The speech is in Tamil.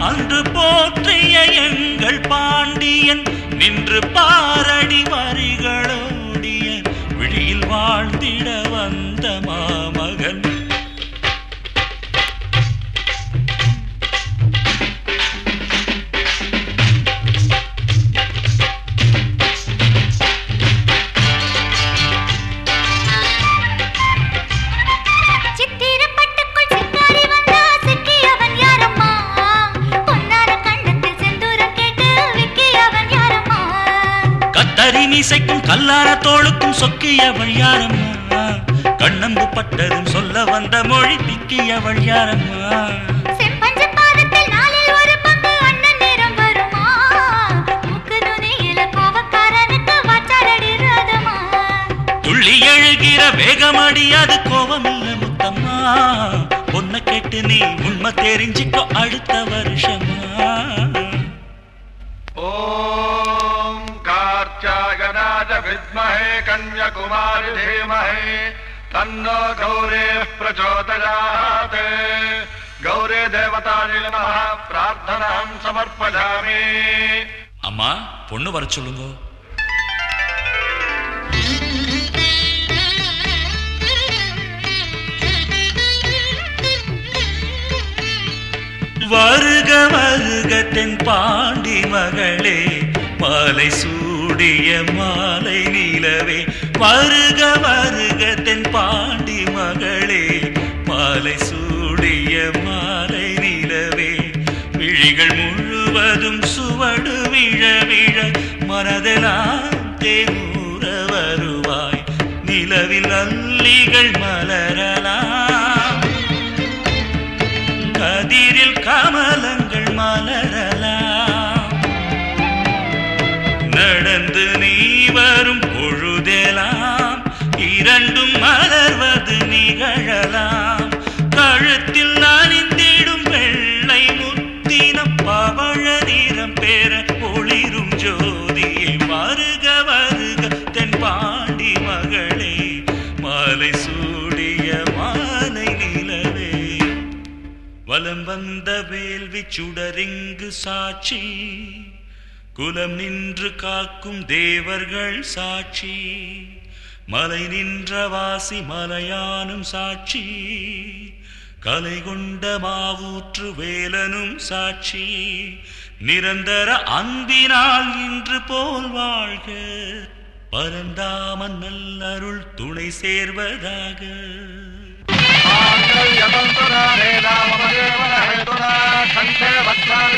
அன்று போற்றிய எங்கள் பாண்டியன் நின்று பாரடி வரிகளோடிய விழியில் வாழ்ந்திட வந்த மாமகன் சித்திரப்பட்டுக்குள் சிங்காரி வந்தா சிக்கியவன் யாரம்மா பொன்னார கண்ணத்தில் செந்தூரம் கேட்டு விக்கியவன் யாரம்மா கத்தரி மீசைக்கும் கல்லார தோளுக்கும் சொக்கியவள் யாரம்மா கண்ணம்பு பட்டதும் சொல்ல வந்த மொழி திக்கியவள் யாரம்மா செம்பஞ்ச பாதத்தில் நாளில் ஒரு பங்கு அண்ணன் நேரம் வருமா மூக்கு நுனியில கோவக்காரனுக்கு வாச்சாரடி ரதமா துள்ளி எழுகிற வேகமடி அது கோவமில்ல முத்தம்மா பொண்ண கேட்டு நீ உண்மை தெரிஞ்சுக்கோ அடுத்த வருஷமா ॐ कार्त्यायनाय विद्महे कन्याकुमारि धीमहि तन्नो गौरेः प्रचोदयात् गौरे देवतायै नमः प्रार्थनां समर्पयामि அம்மா பொண்ணு வர சொல்லுங்க வருக வருக தென் பாண்டி மகளே மாலை சூடிய மாலை நிலவே வருக வருக தென் பாண்டி மகளே மாலை சூடிய மாலை நிலவே விழிகள் முழுவதும் சுவடு விழ விழ மனதெல்லாம் தேமூற வருவாய் நிலவில் அல்லிகள் மலரலாம் கதிரில் கமலங்கள் மலரலாம் நடந்து நீ வரும் பொழுதெல்லாம் இரண்டும் மலர்வது நிகழலாம் கழுத்தில் அணிந்திடும் வெள்ளை முத்தினம் பவழ நிறம் பெற ஒளிரும் ஜோதியை வருக வருக தென் பாண்டி மகளே மாலை சூடிய மாலை நிலவே வலம் வந்த வேள்வி சுடரிங்கு சாட்சி குலம் நின்று காக்கும் தேவர்கள் சாட்சி மலை நின்ற வாசி மலையானும் சாட்சி கலை கொண்ட மாவூற்று வேலனும் சாட்சி நிரந்தர அன்பினால் இன்று போல் வாழ்க பரந்தாமன் நல்லருள் துணை சேர்வதாக माङ्गल्यतन्तरा वेदामदेव हेतुना कण्ठे भद्रा